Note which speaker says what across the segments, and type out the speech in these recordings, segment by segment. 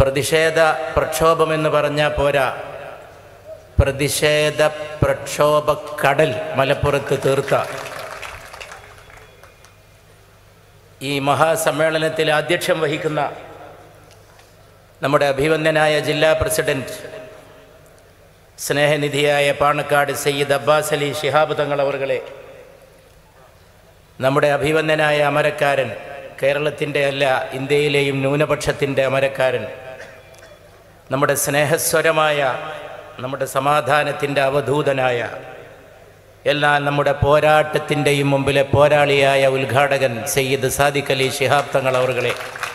Speaker 1: പ്രതിഷേധ പ്രക്ഷോഭമെന്ന് പറഞ്ഞാൽ പോരാ പ്രതിഷേധ പ്രക്ഷോഭ കടൽ മലപ്പുറത്ത് തീർത്ത ഈ മഹാസമ്മേളനത്തിൽ അധ്യക്ഷം വഹിക്കുന്ന നമ്മുടെ അഭിവന്ദനായ ജില്ലാ പ്രസിഡന്റ് സ്നേഹനിധിയായ പാണക്കാട് സയ്യിദ് അബ്ബാസ് അലി ശിഹാബ് തങ്ങൾ അവർകളെ നമ്മുടെ അഭിവന്ദനായ അമരക്കാരൻ കേരളത്തിൻ്റെ അല്ല ഇന്ത്യയിലെയും ന്യൂനപക്ഷത്തിൻ്റെ അമരക്കാരൻ നമ്മുടെ സ്നേഹസ്വരമായ നമ്മുടെ സമാധാനത്തിൻ്റെ അവധൂതനായ എല്ലാ നമ്മുടെ പോരാട്ടത്തിൻ്റെയും മുമ്പിലെ പോരാളിയായ ഉദ്ഘാടകൻ സയ്യിദ് സാദിഖ് അലി ശിഹാബ് തങ്ങൾ അവർകളെ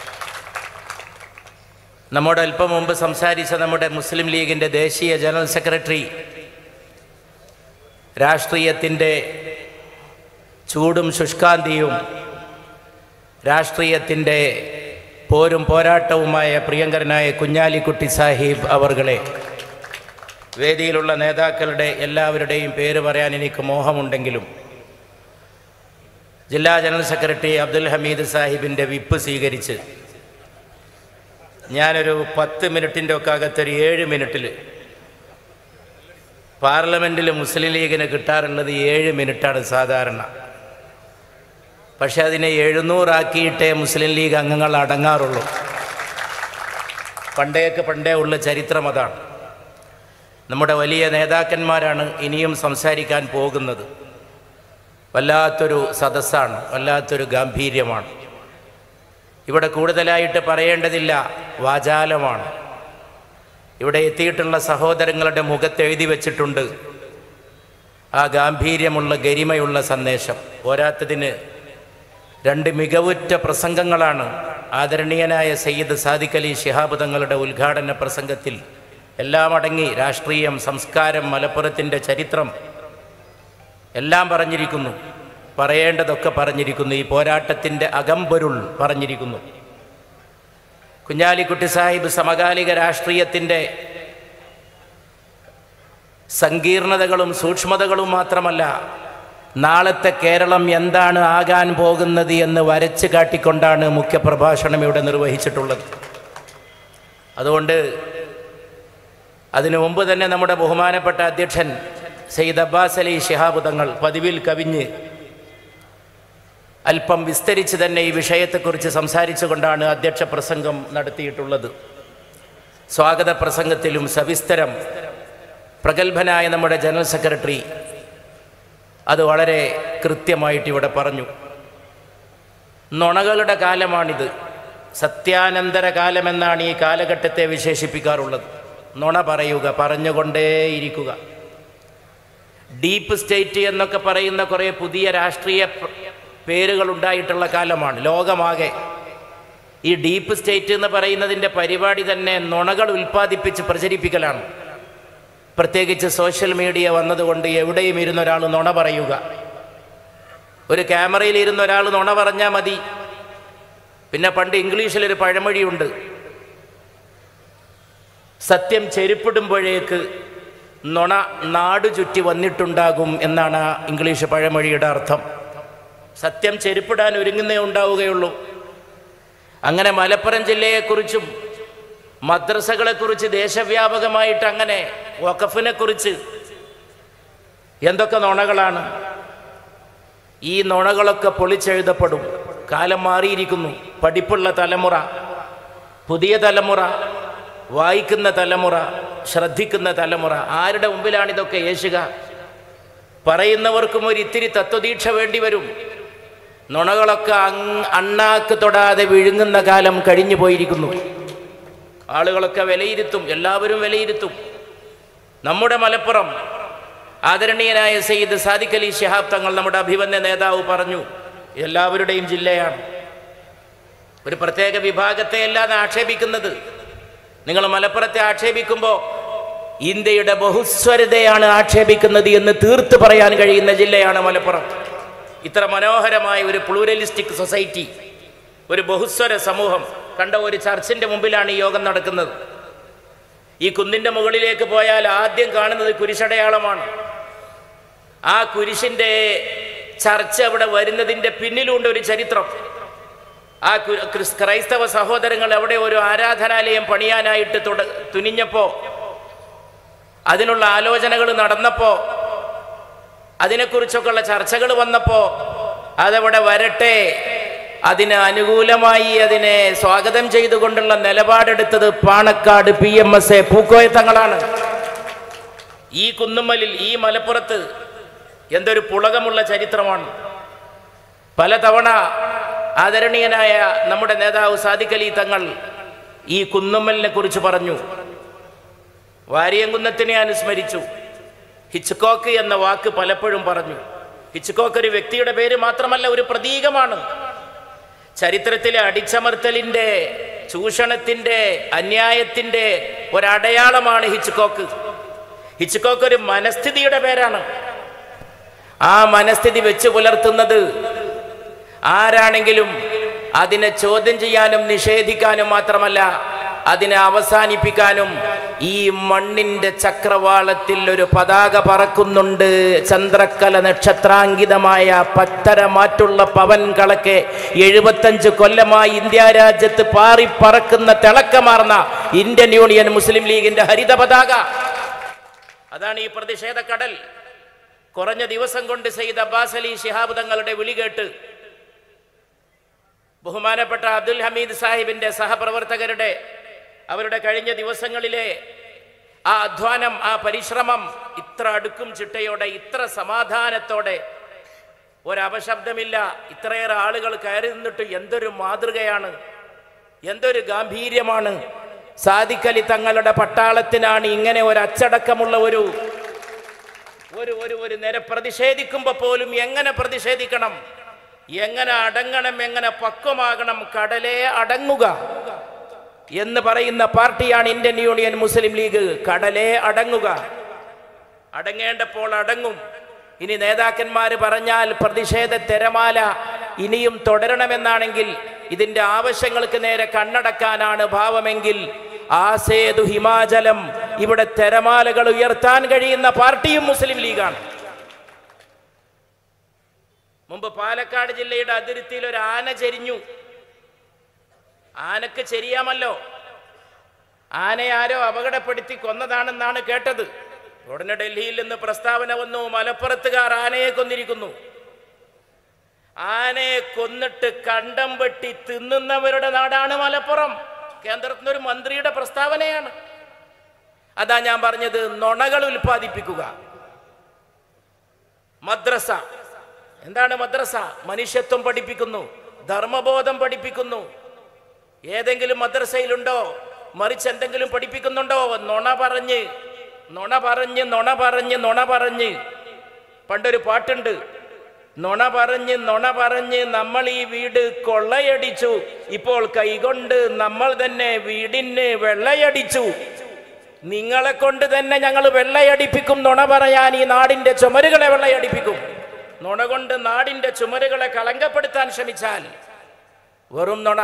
Speaker 1: നമ്മോട് അല്പം മുമ്പ് സംസാരിച്ച നമ്മുടെ മുസ്ലിം ലീഗിൻ്റെ ദേശീയ ജനറൽ സെക്രട്ടറി രാഷ്ട്രീയത്തിൻ്റെ ചൂടും ശുഷ്കാന്തിയും രാഷ്ട്രീയത്തിൻ്റെ പോരും പോരാട്ടവുമായ പ്രിയങ്കരനായ കുഞ്ഞാലിക്കുട്ടി സാഹിബ് അവർകളെ വേദിയിലുള്ള നേതാക്കളുടെ എല്ലാവരുടെയും പേര് പറയാൻ എനിക്ക് മോഹമുണ്ടെങ്കിലും ജില്ലാ ജനറൽ സെക്രട്ടറി അബ്ദുൽ ഹമീദ് സാഹിബിൻ്റെ വിപ്പ് സ്വീകരിച്ച് ഞാനൊരു പത്ത് മിനിറ്റിൻ്റെ ഒക്കെ അകത്തൊരു ഏഴ് മിനിറ്റിൽ പാർലമെൻറ്റിൽ മുസ്ലിം ലീഗിന് കിട്ടാറുള്ളത് ഏഴ് മിനിറ്റാണ് സാധാരണ പക്ഷെ അതിനെ എഴുന്നൂറാക്കിയിട്ടേ മുസ്ലിം ലീഗ് അംഗങ്ങൾ അടങ്ങാറുള്ളൂ പണ്ടേക്ക് പണ്ടേ ഉള്ള ചരിത്രം അതാണ് നമ്മുടെ വലിയ നേതാക്കന്മാരാണ് ഇനിയും സംസാരിക്കാൻ പോകുന്നത് വല്ലാത്തൊരു സദസ്സാണ് വല്ലാത്തൊരു ഗാംഭീര്യമാണ് ഇവിടെ കൂടുതലായിട്ട് പറയേണ്ടതില്ല വാചാലമാണ് ഇവിടെ എത്തിയിട്ടുള്ള സഹോദരങ്ങളുടെ മുഖത്ത് എഴുതി വച്ചിട്ടുണ്ട് ആ ഗാംഭീര്യമുള്ള ഗരിമയുള്ള സന്ദേശം പോരാത്തതിന് രണ്ട് മികവുറ്റ പ്രസംഗങ്ങളാണ് ആദരണീയനായ സയ്യിദ് സാദിഖ് അലി ശിഹാബ് തങ്ങളുടെ ഉദ്ഘാടന പ്രസംഗത്തിൽ എല്ലാം അടങ്ങി രാഷ്ട്രീയം സംസ്കാരം മലപ്പുറത്തിൻ്റെ ചരിത്രം എല്ലാം പറഞ്ഞിരിക്കുന്നു പറയേണ്ടതൊക്കെ പറഞ്ഞിരിക്കുന്നു ഈ പോരാട്ടത്തിൻ്റെ അകമ്പൊരുൾ പറഞ്ഞിരിക്കുന്നു കുഞ്ഞാലിക്കുട്ടി സാഹിബ് സമകാലിക രാഷ്ട്രീയത്തിൻ്റെ സങ്കീർണതകളും സൂക്ഷ്മതകളും മാത്രമല്ല നാളത്തെ കേരളം എന്താണ് ആകാൻ പോകുന്നത് എന്ന് വരച്ച് കാട്ടിക്കൊണ്ടാണ് മുഖ്യപ്രഭാഷണം ഇവിടെ നിർവഹിച്ചിട്ടുള്ളത് അതുകൊണ്ട് അതിനു മുമ്പ് തന്നെ നമ്മുടെ ബഹുമാനപ്പെട്ട അധ്യക്ഷൻ സയ്യിദ് അബ്ബാസ് അലി ശിഹാബ് തങ്ങൾ പതിവിൽ കവിഞ്ഞ് അല്പം വിസ്തരിച്ച് തന്നെ ഈ വിഷയത്തെക്കുറിച്ച് സംസാരിച്ചുകൊണ്ടാണ് അധ്യക്ഷ പ്രസംഗം നടത്തിയിട്ടുള്ളത് സ്വാഗത പ്രസംഗത്തിലും സവിസ്തരം പ്രഗത്ഭനായ നമ്മുടെ ജനറൽ സെക്രട്ടറി അത് വളരെ കൃത്യമായിട്ട് ഇവിടെ പറഞ്ഞു നുണകളുടെ കാലമാണിത് സത്യാനന്തര കാലമെന്നാണ് ഈ കാലഘട്ടത്തെ വിശേഷിപ്പിക്കാറുള്ളത് നുണ പറയുക പറഞ്ഞുകൊണ്ടേയിരിക്കുക ഡീപ്പ് സ്റ്റേറ്റ് എന്നൊക്കെ പറയുന്ന കുറേ പുതിയ രാഷ്ട്രീയ പ- പേരുകൾ ഉണ്ടായിട്ടുള്ള കാലമാണ് ലോകമാകെ ഈ ഡീപ്പ് സ്റ്റേറ്റ് എന്ന് പറയുന്നതിൻ്റെ പരിപാടി തന്നെ നുണകൾ ഉൽപ്പാദിപ്പിച്ച് പ്രചരിപ്പിക്കലാണ് പ്രത്യേകിച്ച് സോഷ്യൽ മീഡിയ വന്നതുകൊണ്ട് എവിടെയും ഇരുന്ന ഒരാൾ നുണ പറയുക ഒരു ക്യാമറയിൽ ഇരുന്ന ഒരാൾ നുണ പറഞ്ഞാൽ മതി പിന്നെ പണ്ട് ഇംഗ്ലീഷിലൊരു പഴമൊഴിയുണ്ട് സത്യം ചെരുപ്പിടുമ്പോഴേക്ക് നുണ നാടു ചുറ്റി വന്നിട്ടുണ്ടാകും എന്നാണ് ആ ഇംഗ്ലീഷ് പഴമൊഴിയുടെ അർത്ഥം സത്യം ചെരുപ്പിടാൻ ഒരുങ്ങുന്നേ ഉണ്ടാവുകയുള്ളൂ അങ്ങനെ മലപ്പുറം ജില്ലയെക്കുറിച്ചും മദ്രസകളെക്കുറിച്ച് ദേശവ്യാപകമായിട്ട് അങ്ങനെ വഖഫിനെ കുറിച്ച് എന്തൊക്കെ നുണകളാണ് ഈ നുണകളൊക്കെ പൊളിച്ചെഴുതപ്പെടും കാലം മാറിയിരിക്കുന്നു പഠിപ്പുള്ള തലമുറ പുതിയ തലമുറ വായിക്കുന്ന തലമുറ ശ്രദ്ധിക്കുന്ന തലമുറ ആരുടെ മുമ്പിലാണ് ഇതൊക്കെ യേശുക പറയുന്നവർക്കും ഒരു ഇത്തിരി തത്വദീക്ഷ വേണ്ടി വരും നുണകളൊക്കെ അങ് അണ്ണാക്ക് തൊടാതെ വിഴുങ്ങുന്ന കാലം കഴിഞ്ഞു പോയിരിക്കുന്നു ആളുകളൊക്കെ വിലയിരുത്തും എല്ലാവരും വിലയിരുത്തും നമ്മുടെ മലപ്പുറം ആദരണീയനായ സയ്യിദ് സാദിഖ് അലി ശിഹാബ് തങ്ങൾ നമ്മുടെ അഭിമന്യ നേതാവ് പറഞ്ഞു എല്ലാവരുടെയും ജില്ലയാണ് ഒരു പ്രത്യേക വിഭാഗത്തെ അല്ലാതെ ആക്ഷേപിക്കുന്നത് നിങ്ങൾ മലപ്പുറത്തെ ആക്ഷേപിക്കുമ്പോൾ ഇന്ത്യയുടെ ബഹുസ്വരതയാണ് ആക്ഷേപിക്കുന്നത് എന്ന് തീർത്ത് പറയാൻ കഴിയുന്ന ജില്ലയാണ് മലപ്പുറം ഇത്ര മനോഹരമായ ഒരു പ്ലൂരലിസ്റ്റിക് സൊസൈറ്റി ഒരു ബഹുസ്വര സമൂഹം കണ്ട ഒരു ചർച്ചിൻ്റെ മുമ്പിലാണ് ഈ യോഗം നടക്കുന്നത് ഈ കുന്നിൻ്റെ മുകളിലേക്ക് പോയാൽ ആദ്യം കാണുന്നത് കുരിശടയാളമാണ് ആ കുരിശിൻ്റെ ചർച്ച അവിടെ വരുന്നതിൻ്റെ പിന്നിലുണ്ട് ഒരു ചരിത്രം ആ കു- ക്രിസ്- ക്രൈസ്തവ സഹോദരങ്ങൾ അവിടെ ഒരു ആരാധനാലയം പണിയാനായിട്ട് തുട തുനിഞ്ഞപ്പോൾ അതിനുള്ള ആലോചനകൾ നടന്നപ്പോൾ അതിനെക്കുറിച്ചൊക്കെയുള്ള ചർച്ചകൾ വന്നപ്പോൾ അതവിടെ വരട്ടെ അതിന് അനുകൂലമായി അതിനെ സ്വാഗതം ചെയ്തുകൊണ്ടുള്ള നിലപാടെടുത്തത് Panakkad P M S A Pookoya തങ്ങളാണ് ഈ കുന്നുമ്മലിൽ ഈ മലപ്പുറത്ത് എന്തൊരു പുളകമുള്ള ചരിത്രമാണ് പലതവണ ആദരണീയനായ നമ്മുടെ നേതാവ് സാദിഖ് അലി തങ്ങൾ ഈ കുന്നുമ്മലിനെ കുറിച്ച് പറഞ്ഞു വാരിയംകുന്നത്തിനെ അനുസ്മരിച്ചു ഹിച്ച്കോക്ക് എന്ന വാക്ക് പലപ്പോഴും പറഞ്ഞു ഹിച്ച്കോക്ക് ഒരു വ്യക്തിയുടെ പേര് മാത്രമല്ല ഒരു പ്രതീകമാണ് ചരിത്രത്തിലെ അടിച്ചമർത്തലിൻ്റെ ചൂഷണത്തിൻ്റെ അന്യായത്തിൻ്റെ ഒരടയാളമാണ് ഹിച്ച്കോക്ക് ഹിച്ച്കോക്ക് ഒരു മനസ്ഥിതിയുടെ പേരാണ് ആ മനസ്ഥിതി വെച്ച് പുലർത്തുന്നത് ആരാണെങ്കിലും അതിനെ ചോദ്യം ചെയ്യാനും നിഷേധിക്കാനും മാത്രമല്ല അതിനെ അവസാനിപ്പിക്കാനും ഈ മണ്ണിന്റെ ചക്രവാളത്തിൽ ഒരു പതാക പറക്കുന്നുണ്ട് ചന്ദ്രക്കല നക്ഷത്രാങ്കിതമായ പത്തരമാറ്റുള്ള പവൻ കളക്കെ എഴുപത്തഞ്ച് കൊല്ലമായി ഇന്ത്യ രാജ്യത്ത് പാറി പറക്കുന്ന തിളക്കമാർന്ന ഇന്ത്യൻ യൂണിയൻ മുസ്ലിം ലീഗിന്റെ ഹരിത പതാക അതാണ് ഈ പ്രതിഷേധ കടൽ കുറഞ്ഞ ദിവസം കൊണ്ട് സെയ്ദ് അബ്ബാസ് അലി ശിഹാബ് തങ്ങളുടെ വിളി കേട്ട് ബഹുമാനപ്പെട്ട അബ്ദുൽ ഹമീദ് സാഹിബിന്റെ സഹപ്രവർത്തകരുടെ അവരുടെ കഴിഞ്ഞ ദിവസങ്ങളിലെ ആ അധ്വാനം ആ പരിശ്രമം ഇത്ര അടുക്കും ചിട്ടയോടെ ഇത്ര സമാധാനത്തോടെ ഒരപശബ്ദമില്ല ഇത്രയേറെ ആളുകൾ കയറി നിന്നിട്ട് എന്തൊരു മാതൃകയാണ് എന്തൊരു ഗാംഭീര്യമാണ് സാദിഖലി തങ്ങളുടെ പട്ടാളത്തിനാണ് ഇങ്ങനെ ഒരു അച്ചടക്കമുള്ള ഒരു ഒരു ഒരു ഒരു നേരെ പ്രതിഷേധിക്കുമ്പോൾ പോലും എങ്ങനെ പ്രതിഷേധിക്കണം എങ്ങനെ അടങ്ങണം എങ്ങനെ പക്വമാകണം കടലേ അടങ്ങുക എന്ന് പറയുന്ന പാർട്ടിയാണ് ഇന്ത്യൻ യൂണിയൻ മുസ്ലിം ലീഗ് കടലേ അടങ്ങുക അടങ്ങേണ്ടപ്പോൾ അടങ്ങും ഇനി നേതാക്കന്മാര് പറഞ്ഞാൽ പ്രതിഷേധ തിരമാല ഇനിയും തുടരണമെന്നാണെങ്കിൽ ഇതിന്റെ ആവശ്യങ്ങൾക്ക് നേരെ കണ്ണടക്കാനാണ് ഭാവമെങ്കിൽ ആസേതു ഹിമാചലം ഇവിടെ തിരമാലകൾ ഉയർത്താൻ കഴിയുന്ന പാർട്ടിയും മുസ്ലിം ലീഗാണ് മുമ്പ് പാലക്കാട് ജില്ലയുടെ അതിർത്തിയിൽ ഒരു ആന ചെരിഞ്ഞു ആനക്ക് ചെരിയാമല്ലോ ആനയെ ആരോ അപകടപ്പെടുത്തി കൊന്നതാണെന്നാണ് കേട്ടത് ഉടനെ ഡൽഹിയിൽ നിന്ന് പ്രസ്താവന വന്നു മലപ്പുറത്തുകാർ ആനയെ കൊന്നിരിക്കുന്നു ആനയെ കൊന്നിട്ട് കണ്ടം വെട്ടി തിന്നുന്നവരുടെ നാടാണ് മലപ്പുറം കേന്ദ്രത്തിന് ഒരു മന്ത്രിയുടെ പ്രസ്താവനയാണ് അതാ ഞാൻ പറഞ്ഞത് നുണകൾ ഉൽപ്പാദിപ്പിക്കുക മദ്രസ എന്താണ് മദ്രസ മനുഷ്യത്വം പഠിപ്പിക്കുന്നു ധർമ്മബോധം പഠിപ്പിക്കുന്നു ഏതെങ്കിലും മദ്രസയിലുണ്ടോ മറിച്ച് എന്തെങ്കിലും പഠിപ്പിക്കുന്നുണ്ടോ നുണ പറഞ്ഞ് നുണ പറഞ്ഞ് നുണ പറഞ്ഞ് നുണ പറഞ്ഞ് പണ്ടൊരു പാട്ടുണ്ട് നുണ പറഞ്ഞ് നുണ പറഞ്ഞ് നമ്മൾ ഈ വീട് കൊള്ളയടിച്ചു ഇപ്പോൾ കൈകൊണ്ട് നമ്മൾ തന്നെ വീടിന് വെള്ളയടിച്ചു നിങ്ങളെ കൊണ്ട് തന്നെ ഞങ്ങൾ വെള്ളയടിപ്പിക്കും നുണ പറയാൻ ഈ നാടിന്റെ ചുമരുകളെ വെള്ളയടിപ്പിക്കും നുണ കൊണ്ട് നാടിന്റെ ചുമരുകളെ കളങ്കപ്പെടുത്താൻ ശ്രമിച്ചാൽ വെറും നുണ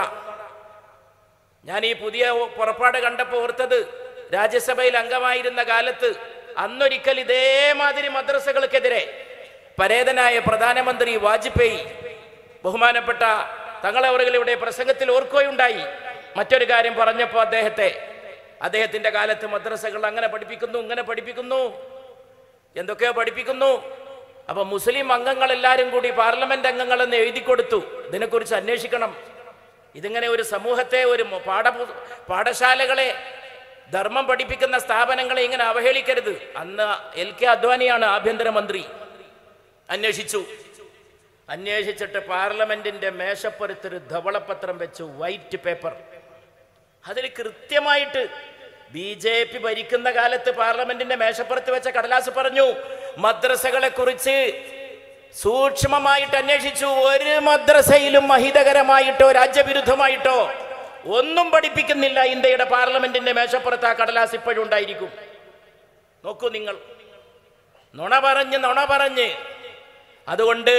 Speaker 1: ഞാൻ ഈ പുതിയ പുറപ്പാട് കണ്ടപ്പോൾ ഓർത്തത് രാജ്യസഭയിൽ അംഗമായിരുന്ന കാലത്ത് അന്നൊരിക്കൽ ഇതേമാതിരി മദ്രസകൾക്കെതിരെ പരേതനായ പ്രധാനമന്ത്രി വാജ്പേയി ബഹുമാനപ്പെട്ട തങ്ങളെ ഇവിടെ പ്രസംഗത്തിൽ ഓർക്കുകയുണ്ടായി മറ്റൊരു കാര്യം പറഞ്ഞപ്പോൾ അദ്ദേഹത്തെ അദ്ദേഹത്തിന്റെ കാലത്ത് മദ്രസകൾ അങ്ങനെ പഠിപ്പിക്കുന്നു ഇങ്ങനെ പഠിപ്പിക്കുന്നു എന്തൊക്കെയോ പഠിപ്പിക്കുന്നു അപ്പൊ മുസ്ലിം അംഗങ്ങൾ എല്ലാവരും കൂടി പാർലമെന്റ് അംഗങ്ങളെന്ന് എഴുതി കൊടുത്തു ഇതിനെക്കുറിച്ച് അന്വേഷിക്കണം ഇതിങ്ങനെ ഒരു സമൂഹത്തെ ഒരു മു- പാഠ പാഠശാലകളെ ധർമ്മം പഠിപ്പിക്കുന്ന സ്ഥാപനങ്ങളെ ഇങ്ങനെ അവഹേളിക്കരുത് അന്ന് എൽ കെ അദ്വാനിയാണ് ആഭ്യന്തരമന്ത്രി അന്വേഷിച്ചു അന്വേഷിച്ചിട്ട് പാർലമെന്റിന്റെ മേശപ്പുറത്തൊരു ധവളപത്രം വെച്ചു വൈറ്റ് പേപ്പർ അതിൽ കൃത്യമായിട്ട് ബി ജെ പി ഭരിക്കുന്ന കാലത്ത് പാർലമെന്റിന്റെ മേശപ്പുറത്ത് വെച്ച കടലാസ് പറഞ്ഞു മദ്രസകളെ കുറിച്ച് സൂക്ഷ്മമായിട്ട് അന്വേഷിച്ചു ഒരു മദ്രസയിലും അഹിതകരമായിട്ടോ രാജ്യവിരുദ്ധമായിട്ടോ ഒന്നും പഠിപ്പിക്കുന്നില്ല ഇന്ത്യയുടെ പാർലമെന്റിന്റെ മേശപ്പുറത്ത് ആ കടലാസ് ഇപ്പോഴും ഉണ്ടായിരിക്കും നോക്കൂ നിങ്ങൾ നുണ പറഞ്ഞ് നുണ പറഞ്ഞ് അതുകൊണ്ട്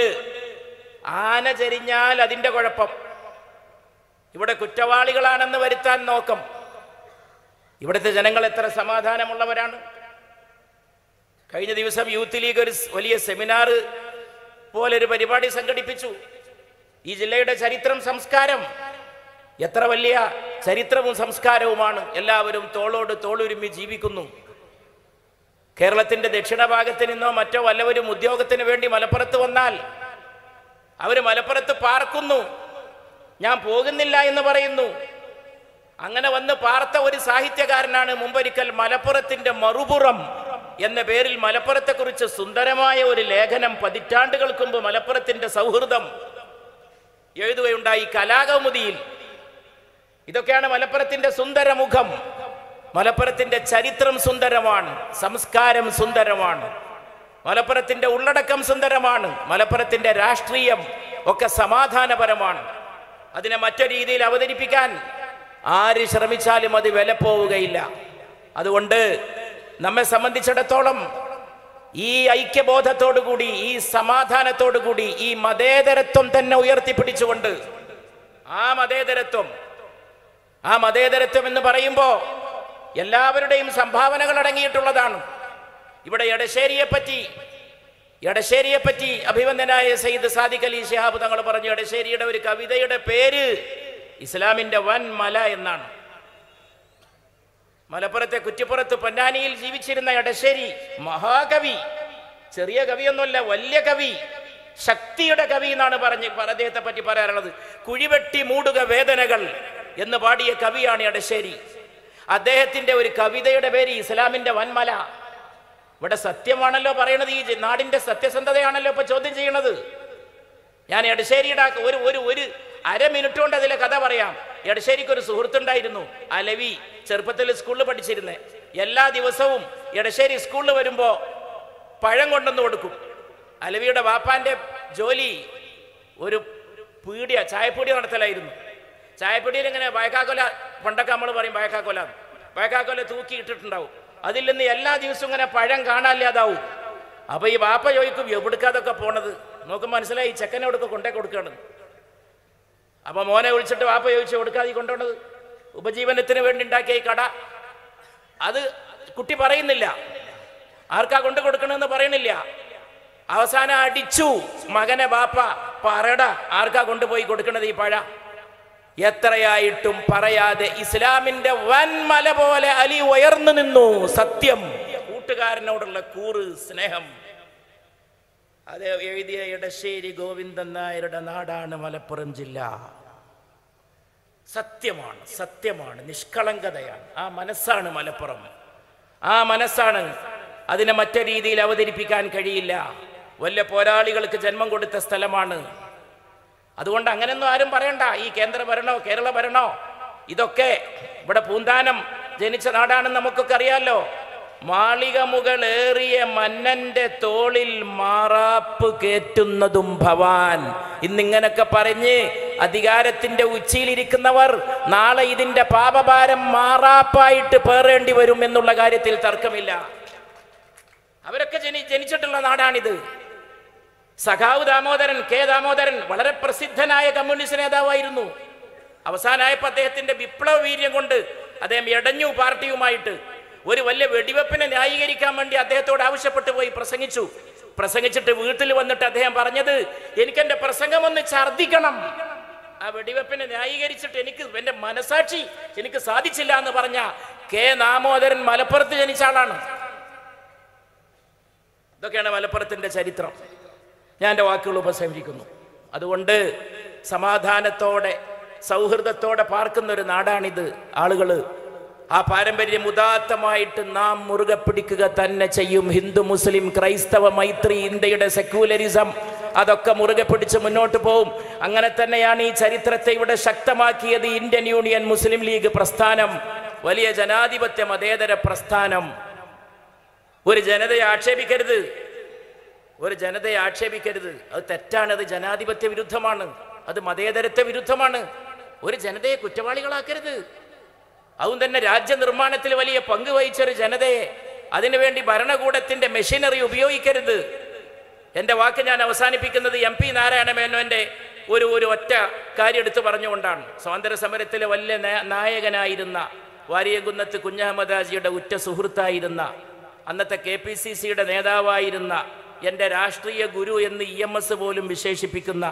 Speaker 1: ആന ചെരിഞ്ഞാൽ അതിൻ്റെ കുഴപ്പം ഇവിടെ കുറ്റവാളികളാണെന്ന് വരുത്താൻ നോക്കം ഇവിടുത്തെ ജനങ്ങൾ എത്ര സമാധാനമുള്ളവരാണ് കഴിഞ്ഞ ദിവസം യൂത്ത് ലീഗ് ഒരു സ് വലിയ സെമിനാർ പോലൊരു പരിപാടി സംഘടിപ്പിച്ചു ഈ ജില്ലയുടെ ചരിത്രം സംസ്കാരം എത്ര വലിയ ചരിത്രവും സംസ്കാരവുമാണ് എല്ലാവരും തോളോട് തോളുരുമ്മി ജീവിക്കുന്നു കേരളത്തിന്റെ ദക്ഷിണഭാഗത്ത് നിന്നോ മറ്റോ വല്ലവരും ഉദ്യോഗത്തിന് വേണ്ടി മലപ്പുറത്ത് വന്നാൽ അവർ മലപ്പുറത്ത് പാർക്കുന്നു ഞാൻ പോകുന്നില്ല എന്ന് പറയുന്നു അങ്ങനെ വന്ന് പാർത്ത ഒരു സാഹിത്യകാരനാണ് മുമ്പൊരിക്കൽ മലപ്പുറത്തിന്റെ മറുപുറം എന്ന പേരിൽ മലപ്പുറത്തെക്കുറിച്ച് സുന്ദരമായ ഒരു ലേഖനം പതിറ്റാണ്ടുകൾക്ക് മുമ്പ് മലപ്പുറത്തിന്റെ സൗഹൃദം എഴുതുകയുണ്ടായി കലാകൗമുദിയിൽ ഇതൊക്കെയാണ് മലപ്പുറത്തിന്റെ സുന്ദരമുഖം മലപ്പുറത്തിന്റെ ചരിത്രം സുന്ദരമാണ് സംസ്കാരം സുന്ദരമാണ് മലപ്പുറത്തിന്റെ ഉള്ളടക്കം സുന്ദരമാണ് മലപ്പുറത്തിന്റെ രാഷ്ട്രീയം ഒക്കെ സമാധാനപരമാണ് അതിനെ മറ്റൊരു രീതിയിൽ അവതരിപ്പിക്കാൻ ആര് ശ്രമിച്ചാലും അത് വിലപ്പോവുകയില്ല അതുകൊണ്ട് നമ്മെ സംബന്ധിച്ചിടത്തോളം ഈ ഐക്യബോധത്തോടുകൂടി ഈ സമാധാനത്തോടുകൂടി ഈ മതേതരത്വം തന്നെ ഉയർത്തിപ്പിടിച്ചുകൊണ്ട് ആ മതേതരത്വം ആ മതേതരത്വം എന്ന് പറയുമ്പോൾ എല്ലാവരുടെയും സംഭാവനകൾ അടങ്ങിയിട്ടുള്ളതാണ് ഇവിടെ എടശ്ശേരിയെ പറ്റി എടശ്ശേരിയെ പറ്റി അഭിവന്ദനായ സയ്യിദ് സാദിഖ് അലി ശിഹാബ് തങ്ങൾ പറഞ്ഞു എടശ്ശേരിയുടെ ഒരു കവിതയുടെ പേര് ഇസ്ലാമിന്റെ വൻ മല എന്നാണ് മലപ്പുറത്തെ കുറ്റിപ്പുറത്ത് പൊന്നാനിയിൽ ജീവിച്ചിരുന്ന എടശ്ശേരി മഹാകവി ചെറിയ കവിയൊന്നുമല്ല വലിയ കവി ശക്തിയുടെ കവി എന്നാണ് പറഞ്ഞ് അദ്ദേഹത്തെ പറ്റി പറയാറുള്ളത് കുഴിവെട്ടി മൂടുക വേദനകൾ എന്ന് പാടിയ കവിയാണ് എടശ്ശേരി അദ്ദേഹത്തിന്റെ ഒരു കവിതയുടെ പേര് ഇസ്ലാമിന്റെ വൻമല ഇവിടെ സത്യമാണല്ലോ പറയണത് ഈ ജ- നാടിന്റെ സത്യസന്ധതയാണല്ലോ ഇപ്പൊ ചോദ്യം ചെയ്യണത് ഞാൻ എടശ്ശേരിയുടെ ആ ഒരു ഒരു ഒരു അര മിനിറ്റ് കൊണ്ട് അതിലെ കഥ പറയാം എടശ്ശേരിക്ക് ഒരു സുഹൃത്തുണ്ടായിരുന്നു അലവി ചെറുപ്പത്തിൽ സ്കൂളിൽ പഠിച്ചിരുന്നേ എല്ലാ ദിവസവും എടശ്ശേരി സ്കൂളിൽ വരുമ്പോ പഴം കൊണ്ടുവന്ന് കൊടുക്കും അലവിയുടെ വാപ്പാന്റെ ജോലി ഒരു പീടിയ ചായപ്പീടിയ നടത്തലായിരുന്നു ചായപ്പീടിയിൽ ഇങ്ങനെ വയക്കാക്കൊല പണ്ടൊക്കെ നമ്മൾ പറയും വയക്കാക്കൊല വയക്കാക്കൊല തൂക്കി ഇട്ടിട്ടുണ്ടാവും അതിൽ നിന്ന് എല്ലാ ദിവസവും ഇങ്ങനെ പഴം കാണാനില്ലാതാവും അപ്പൊ ഈ വാപ്പ ചോദിക്കും എവിടുക്കാതൊക്കെ പോണത് നോക്കുമ്പോൾ മനസ്സിലായി ചെക്കനെ കൊടുക്ക കൊണ്ടേ കൊടുക്കുകയാണ് അപ്പൊ മോനെ വിളിച്ചിട്ട് വാപ്പ ചോദിച്ചു കൊടുക്കാതെ ഈ കൊണ്ടുപോണത് ഉപജീവനത്തിന് വേണ്ടി ഉണ്ടാക്കിയ ഈ കട അത് കുട്ടി പറയുന്നില്ല ആർക്കാ കൊണ്ടു കൊടുക്കണമെന്ന് പറയണില്ല അവസാനം അടിച്ചു മകനെ ബാപ്പ പറട ആർക്കാ കൊണ്ടുപോയി കൊടുക്കണത് ഈ പഴ എത്രയായിട്ടും പറയാതെ ഇസ്ലാമിന്റെ വൻമല പോലെ അലി ഉയർന്നു നിന്നു സത്യം കൂട്ടുകാരനോടുള്ള കൂറ് സ്നേഹം അത് എഴുതിയ ഇടശ്ശേരി ഗോവിന്ദൻ നായരുടെ നാടാണ് മലപ്പുറം ജില്ല സത്യമാണ് സത്യമാണ് നിഷ്കളങ്കതയാണ് ആ മനസ്സാണ് മലപ്പുറം ആ മനസ്സാണ് അതിനെ മറ്റു രീതിയിൽ അവതരിപ്പിക്കാൻ കഴിയില്ല വല്ല പോരാളികൾക്ക് ജന്മം കൊടുത്ത സ്ഥലമാണ് അതുകൊണ്ട് അങ്ങനെയൊന്നും ആരും പറയണ്ട ഈ കേന്ദ്ര ഭരണോ കേരള ഭരണോ ഇതൊക്കെ ഇവിടെ പൂന്താനം ജനിച്ച നാടാണെന്ന് നമുക്കൊക്കെ അറിയാലോ മാളിക മുകളേറിയ മന്നന്റെ തോളിൽ മാറാപ്പ് കേറ്റുന്നതും ഭവാൻ ഇന്നിങ്ങനൊക്കെ പറഞ്ഞ് അധികാരത്തിന്റെ ഉച്ചിയിലിരിക്കുന്നവർ നാളെ ഇതിന്റെ പാപഭാരം മാറാപ്പായിട്ട് പേറേണ്ടി വരും എന്നുള്ള കാര്യത്തിൽ തർക്കമില്ല അവരൊക്കെ ജനി ജനിച്ചിട്ടുള്ള നാടാണിത് സഖാവ് ദാമോദരൻ കെ ദാമോദരൻ വളരെ പ്രസിദ്ധനായ കമ്മ്യൂണിസ്റ്റ് നേതാവായിരുന്നു അവസാനമായപ്പോൾ അദ്ദേഹത്തിന്റെ വിപ്ലവ വീര്യം കൊണ്ട് അദ്ദേഹം എടഞ്ഞു പാർട്ടിയുമായിട്ട് ഒരു വലിയ വെടിവെപ്പിനെ ന്യായീകരിക്കാൻ വേണ്ടി അദ്ദേഹത്തോട് ആവശ്യപ്പെട്ടു പോയി പ്രസംഗിച്ചു പ്രസംഗിച്ചിട്ട് വീട്ടിൽ വന്നിട്ട് അദ്ദേഹം പറഞ്ഞത് എനിക്ക് എന്റെ പ്രസംഗം ഒന്ന് ഛർദിക്കണം ആ വെടിവെപ്പിനെ ന്യായീകരിച്ചിട്ട് എനിക്ക് എന്റെ മനസാക്ഷി എനിക്ക് സാധിച്ചില്ല എന്ന് പറഞ്ഞ കെ ദാമോദരൻ മലപ്പുറത്ത് ജനിച്ച ആളാണ് ഇതൊക്കെയാണ് മലപ്പുറത്തിന്റെ ചരിത്രം ഞാൻ എൻ്റെ വാക്കുകൾ ഉപസംഹരിക്കുന്നു അതുകൊണ്ട് സമാധാനത്തോടെ സൗഹൃദത്തോടെ പാർക്കുന്ന ഒരു നാടാണിത് ആളുകൾ ആ പാരമ്പര്യം ഉദാത്തമായിട്ട് നാം മുറുകെ പിടിക്കുക തന്നെ ചെയ്യും ഹിന്ദു മുസ്ലിം ക്രൈസ്തവ മൈത്രി ഇന്ത്യയുടെ സെക്യുലറിസം അതൊക്കെ മുറുകെ പിടിച്ച് മുന്നോട്ട് പോകും അങ്ങനെ തന്നെയാണ് ഈ ചരിത്രത്തെ ഇവിടെ ശക്തമാക്കിയത് ഇന്ത്യൻ യൂണിയൻ മുസ്ലിം ലീഗ് പ്രസ്ഥാനം വലിയ ജനാധിപത്യ മതേതര പ്രസ്ഥാനം ഒരു ജനതയെ ആക്ഷേപിക്കരുത് ഒരു ജനതയെ ആക്ഷേപിക്കരുത് അത് തെറ്റാണ് അത് ജനാധിപത്യ വിരുദ്ധമാണ് അത് മതേതരത്വ വിരുദ്ധമാണ് ഒരു ജനതയെ കുറ്റവാളികളാക്കരുത് അതും തന്നെ രാജ്യ നിർമ്മാണത്തിൽ വലിയ പങ്ക് വഹിച്ച ഒരു ജനതയെ അതിനുവേണ്ടി ഭരണകൂടത്തിന്റെ മെഷീനറി ഉപയോഗിക്കരുത് എൻ്റെ വാക്ക് ഞാൻ അവസാനിപ്പിക്കുന്നത് എം പി നാരായണ മേനോന്റെ ഒരു ഒരു ഒറ്റ കാര്യം എടുത്തു പറഞ്ഞുകൊണ്ടാണ് സ്വാതന്ത്ര്യ സമരത്തിലെ വലിയ നേ- നായകനായിരുന്ന വാരിയകുന്നത്ത് കുഞ്ഞഹമ്മദാജിയുടെ ഉറ്റ സുഹൃത്തായിരുന്ന അന്നത്തെ കെ പി സി സിയുടെ നേതാവായിരുന്ന എൻ്റെ രാഷ്ട്രീയ ഗുരു എന്ന് ഇ എം എസ് പോലും വിശേഷിപ്പിക്കുന്ന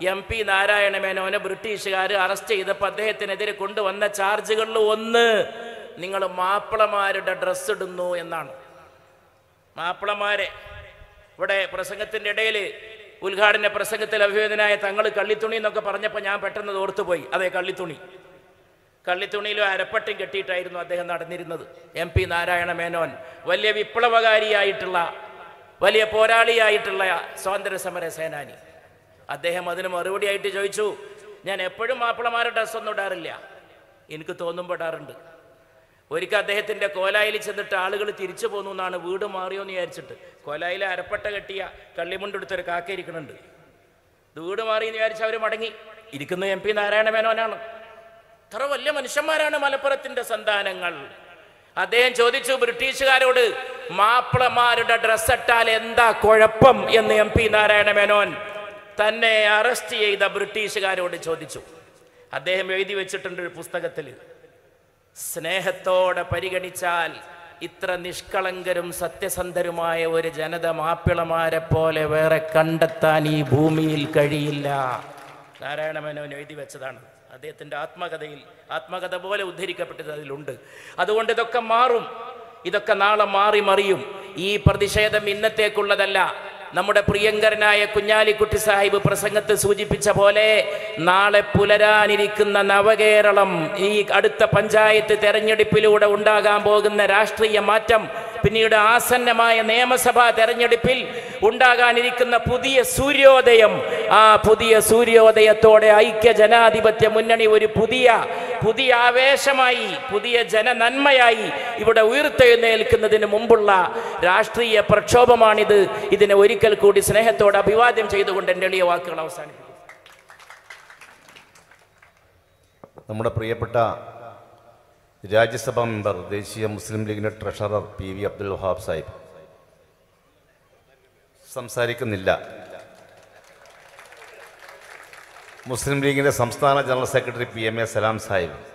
Speaker 1: എം പി നാരായണ മേനോനെ ബ്രിട്ടീഷുകാർ അറസ്റ്റ് ചെയ്തപ്പോൾ അദ്ദേഹത്തിനെതിരെ കൊണ്ടുവന്ന ചാർജുകളിൽ ഒന്ന് നിങ്ങൾ മാപ്പിളമാരുടെ ഡ്രസ്സ് ഇടുന്നു എന്നാണ് മാപ്പിളമാരെ ഇവിടെ പ്രസംഗത്തിൻ്റെ ഇടയിൽ ഉദ്ഘാടന പ്രസംഗത്തിൽ അഭിവേദനായ തങ്ങൾ കള്ളിത്തുണി എന്നൊക്കെ പറഞ്ഞപ്പോൾ ഞാൻ പെട്ടെന്ന് ഓർത്തുപോയി അതെ കള്ളിത്തുണി കള്ളിത്തുണിയിലും അരപ്പട്ടും കെട്ടിയിട്ടായിരുന്നു അദ്ദേഹം നടന്നിരുന്നത് എം പി നാരായണ മേനോൻ വലിയ വിപ്ലവകാരിയായിട്ടുള്ള വലിയ പോരാളിയായിട്ടുള്ള സ്വാതന്ത്ര്യ സമര സേനാനി അദ്ദേഹം അതിന് മറുപടിയായിട്ട് ചോദിച്ചു ഞാൻ എപ്പോഴും മാപ്പിളമാരുടെ ഡ്രസ്സൊന്നും ഇടാറില്ല എനിക്ക് തോന്നുമ്പോൾ ഇടാറുണ്ട് ഒരിക്കൽ അദ്ദേഹത്തിൻ്റെ കോലായിൽ ചെന്നിട്ട് ആളുകൾ തിരിച്ചു പോന്നു എന്നാണ് വീട് മാറിയോ എന്ന് വിചാരിച്ചിട്ട് കോലായിൽ അരപ്പട്ട കെട്ടിയ കള്ളിമുണ്ടെടുത്തൊരു കാക്ക ഇരിക്കുന്നുണ്ട് ഇത് വീട് മാറി എന്ന് വിചാരിച്ച് അവർ മടങ്ങി ഇരിക്കുന്ന എം പി നാരായണ മേനോനാണ് ഇത്ര വലിയ മനുഷ്യന്മാരാണ് മലപ്പുറത്തിന്റെ സന്താനങ്ങൾ അദ്ദേഹം ചോദിച്ചു ബ്രിട്ടീഷുകാരോട് മാപ്പിളമാരുടെ ഡ്രസ് ഇട്ടാൽ എന്താ കുഴപ്പം എന്ന് എം പി നാരായണ മേനോൻ തന്നെ അറസ്റ്റ് ചെയ്ത ബ്രിട്ടീഷുകാരോട് ചോദിച്ചു അദ്ദേഹം എഴുതി വെച്ചിട്ടുണ്ട് ഒരു പുസ്തകത്തിൽ സ്നേഹത്തോടെ പരിഗണിച്ചാൽ ഇത്ര നിഷ്കളങ്കരും സത്യസന്ധരുമായ ഒരു ജനത മാപ്പിളമാരെ പോലെ വേറെ കണ്ടെത്താൻ ഈ ഭൂമിയിൽ കഴിയില്ല നാരായണ മേനോൻ എഴുതി വെച്ചതാണ് അദ്ദേഹത്തിൻ്റെ ആത്മകഥയിൽ ആത്മകഥ പോലെ ഉദ്ധരിക്കപ്പെട്ടത് അതിലുണ്ട് അതുകൊണ്ട് ഇതൊക്കെ മാറും ഇതൊക്കെ നാളെ മാറി മറിയും ഈ പ്രതിഷേധം ഇന്നത്തേക്കുള്ളതല്ല നമ്മുടെ പ്രിയങ്കരനായ കുഞ്ഞാലിക്കുട്ടി സാഹിബ് പ്രസംഗത്ത് സൂചിപ്പിച്ച പോലെ നാളെ പുലരാനിരിക്കുന്ന നവകേരളം ഈ അടുത്ത പഞ്ചായത്ത് തെരഞ്ഞെടുപ്പിലൂടെ ഉണ്ടാകാൻ പോകുന്ന രാഷ്ട്രീയ മാറ്റം പിന്നീട് ആസന്നമായ നിയമസഭാ തെരഞ്ഞെടുപ്പിൽ ഉണ്ടാകാനിരിക്കുന്ന പുതിയ സൂര്യോദയം ആ പുതിയ സൂര്യോദയത്തോടെ ഐക്യ ജനാധിപത്യ മുന്നണി ഒരു പുതിയ പുതിയ ആവേശമായി പുതിയ ജനനന്മയായി ഇവിടെ ഉയർത്തെഴുന്നേൽക്കുന്നതിന് മുമ്പുള്ള രാഷ്ട്രീയ പ്രക്ഷോഭമാണിത് ഇതിനെ ഒരിക്കൽ കൂടി സ്നേഹത്തോടെ അഭിവാദ്യം ചെയ്തുകൊണ്ട് എൻ്റെ എളിയ വാക്കുകൾ അവസാനിപ്പിക്കും
Speaker 2: നമ്മുടെ പ്രിയപ്പെട്ട രാജ്യസഭാ മെമ്പർ ദേശീയ മുസ്ലിം ലീഗിൻ്റെ treasurer P V Abdul Wahab Sahib സംസാരിക്കുന്നില്ല മുസ്ലിം ലീഗിൻ്റെ സംസ്ഥാന general secretary P M A Salam Sahib